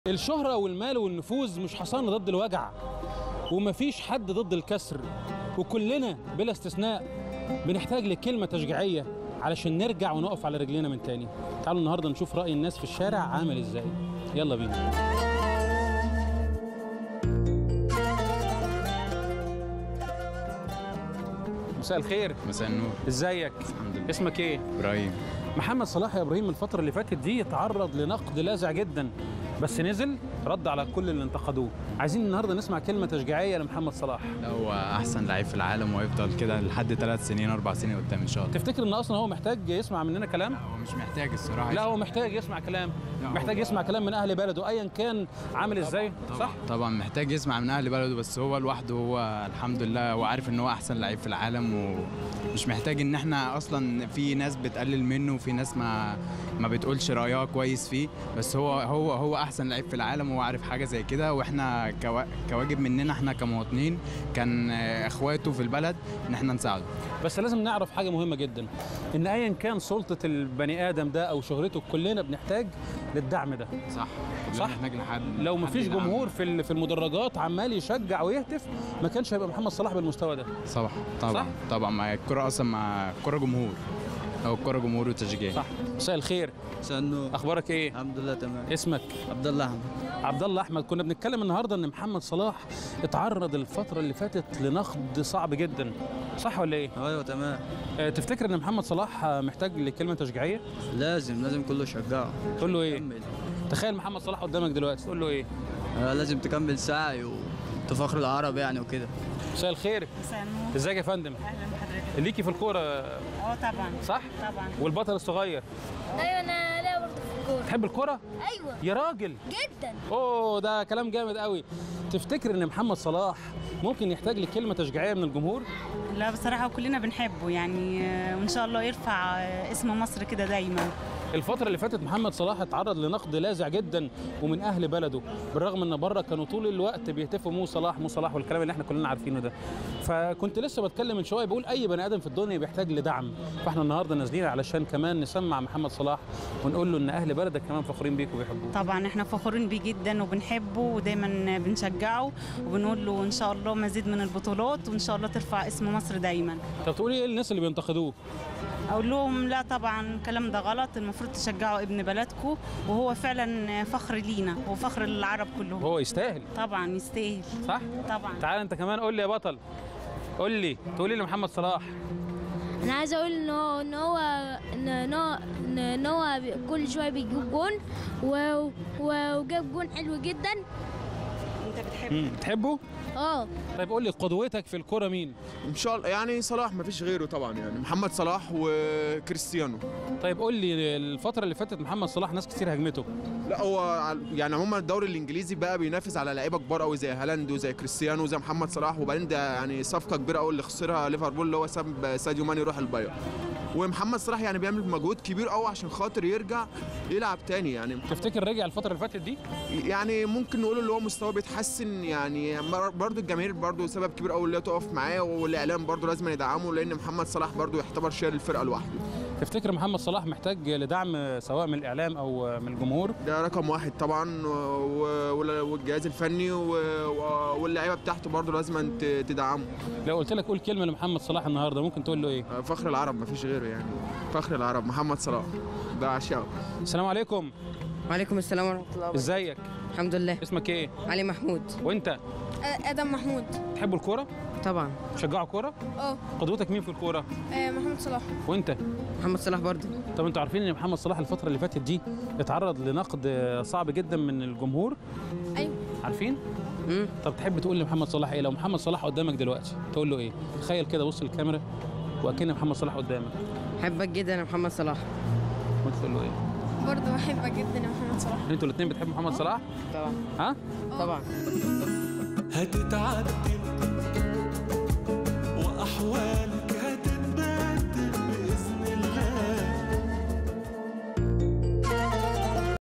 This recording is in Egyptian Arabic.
الشهرة والمال والنفوذ مش حصان ضد الوجع ومفيش حد ضد الكسر وكلنا بلا استثناء بنحتاج لكلمة تشجيعية علشان نرجع ونقف على رجلينا من تاني تعالوا النهاردة نشوف رأي الناس في الشارع عامل ازاي يلا بينا مساء الخير مساء النور ازيك الحمد لله اسمك ايه ابراهيم محمد صلاح يا ابراهيم الفترة اللي فاتت دي تعرض لنقد لاذع جدا بس نزل رد على كل اللي انتقدوه عايزين النهارده نسمع كلمة تشجيعية لمحمد صلاح لا هو احسن لعيب في العالم ويفضل كده لحد ثلاث سنين اربع سنين قدام ان شاء الله تفتكر ان اصلا هو محتاج يسمع مننا كلام لا هو مش محتاج الصراحه لا هو محتاج يسمع كلام لا، هو- محتاج يسمع كلام من اهل بلده ايا كان عامل ازاي صح طبعا محتاج يسمع من اهل بلده بس هو لوحده هو الحمد لله هو عارف ان هو احسن لعيب في العالم ومش محتاج ان احنا اصلا في ناس بتقلل منه وفي ناس ما ما بتقولش رايها كويس فيه بس هو هو هو احسن لعيب في العالم وهو عارف حاجه زي كده واحنا كوا- كواجب مننا احنا كمواطنين كان آه، اخواته في البلد ان احنا نساعده بس لازم نعرف حاجة مهمة جدا ان ايا كان سلطة البني ادم ده او شهرته كلنا بنحتاج للدعم ده صح صح. محتاج لحد لو حد مفيش يدعمنا. جمهور في ال- في المدرجات عمال يشجع ويهتف ما كانش هيبقى محمد صلاح بالمستوى ده صح طبعا صح؟ طبعا ما الكرة اصلا ما الكرة جمهور او الكرة جمهور وتشجيع صح مساء الخير سنو اخبارك ايه الحمد لله تمام اسمك عبد الله احمد عبد الله احمد كنا بنتكلم النهارده ان محمد صلاح اتعرض الفتره اللي فاتت لنقد صعب جدا صح ولا ايه ايوه تمام اه تفتكر ان محمد صلاح آه، محتاج لكلمه تشجيعيه لازم لازم كله يشجعه تقول له ايه كمل تخيل محمد صلاح قدامك دلوقتي تقول له ايه آه لازم تكمل سعي وتفخر العرب يعني وكده مساء الخير مساء النور ازيك يا فندم اهلا بحضرتك ليكي في الكوره اه طبعا صح طبعا والبطل الصغير ايوه انا لا برضه في الكوره تحب الكوره ايوه يا راجل جدا اوه ده كلام جامد قوي تفتكر ان محمد صلاح ممكن يحتاج لكلمه تشجيعيه من الجمهور لا بصراحه كلنا بنحبه يعني آه، وان شاء الله يرفع آه، اسم مصر كده دايما الفترة اللي فاتت محمد صلاح اتعرض لنقد لاذع جدا ومن أهل بلده بالرغم إن بره كانوا طول الوقت بيهتفوا مو صلاح مو صلاح والكلام اللي احنا كلنا عارفينه ده فكنت لسه بتكلم من شوية بقول أي بني آدم في الدنيا بيحتاج لدعم فاحنا النهاردة نازلين علشان كمان نسمع محمد صلاح ونقول له إن أهل بلدك كمان فخورين بيك وبيحبوك طبعا احنا فخورين بيه جدا وبنحبه ودايما بنشجعه وبنقول له ان شاء الله مزيد من البطولات وان شاء الله ترفع اسم مصر دايما طب تقولي إيه للناس اللي بينتقدوه اقول لهم لا طبعا الكلام ده غلط المفروض تشجعوا ابن بلدكم وهو فعلا فخر لينا وفخر للعرب كلهم هو يستاهل طبعا يستاهل صح؟ طبعا تعال أنت كمان قول لي يا بطل قول لي تقولي لمحمد صلاح انا عايزه اقول ان هو ان هو ان إن هو ان إن هو بي- كل شويه بيجيب جون و- و- وجاب جون حلو جدا انت بتحب مم. تحبه؟ اه طيب قول لي قدوتك في الكورة مين؟ ان شاء الله يعني صلاح ما فيش غيره طبعا يعني محمد صلاح وكريستيانو طيب قول لي الفترة اللي فاتت محمد صلاح ناس كتير هجمته لا هو عل- يعني عموما الدوري الانجليزي بقى بينافس على لعيبه كبار قوي زي هالاند وزي كريستيانو وزي محمد صلاح وبعدين ده يعني صفقه كبيره قوي اللي خسرها ليفربول اللي هو ساب ساديو ماني يروح البايرن ومحمد صلاح يعني بيعمل مجهود كبير قوي عشان خاطر يرجع يلعب تاني يعني تفتكر رجع الفترة اللي فاتت دي؟ يعني ممكن نقول اللي هو مستواه بيتحسن يعني برضه الجماهير برضه سبب كبير قوي اللي هي تقف معاه والاعلام برضه لازم يدعمه لان محمد صلاح برضه يعتبر شايل الفرقه لوحده تفتكر محمد صلاح محتاج لدعم سواء من الاعلام او من الجمهور ده رقم واحد طبعا و- و- والجهاز الفني و- و- واللعيبه بتاعته برضه لازم ت- تدعمه لو قلت لك قول كلمه لمحمد صلاح النهارده ممكن تقول له ايه فخر العرب مفيش غيره يعني فخر العرب محمد صلاح ده عشاق السلام عليكم وعليكم السلام ورحمة الله وبركاته ازيك الحمد لله اسمك ايه علي محمود وانت ادم محمود تحبوا الكوره طبعا تشجعوا كوره اه قدوتك مين في الكوره محمد صلاح وانت محمد صلاح برضو طب انتوا عارفين ان محمد صلاح الفتره اللي فاتت دي اتعرض لنقد صعب جدا من الجمهور ايوه عارفين مم. طب تحب تقول لمحمد صلاح ايه لو محمد صلاح قدامك دلوقتي تقول له ايه تخيل كده بص الكاميرا واكن محمد صلاح قدامك بحبك جدا يا محمد صلاح وانت تقول له ايه برضه بحبك جدا يا محمد صلاح انتوا الاثنين بتحبوا محمد صلاح طبعا ها طبعا هتتعدل وأحوال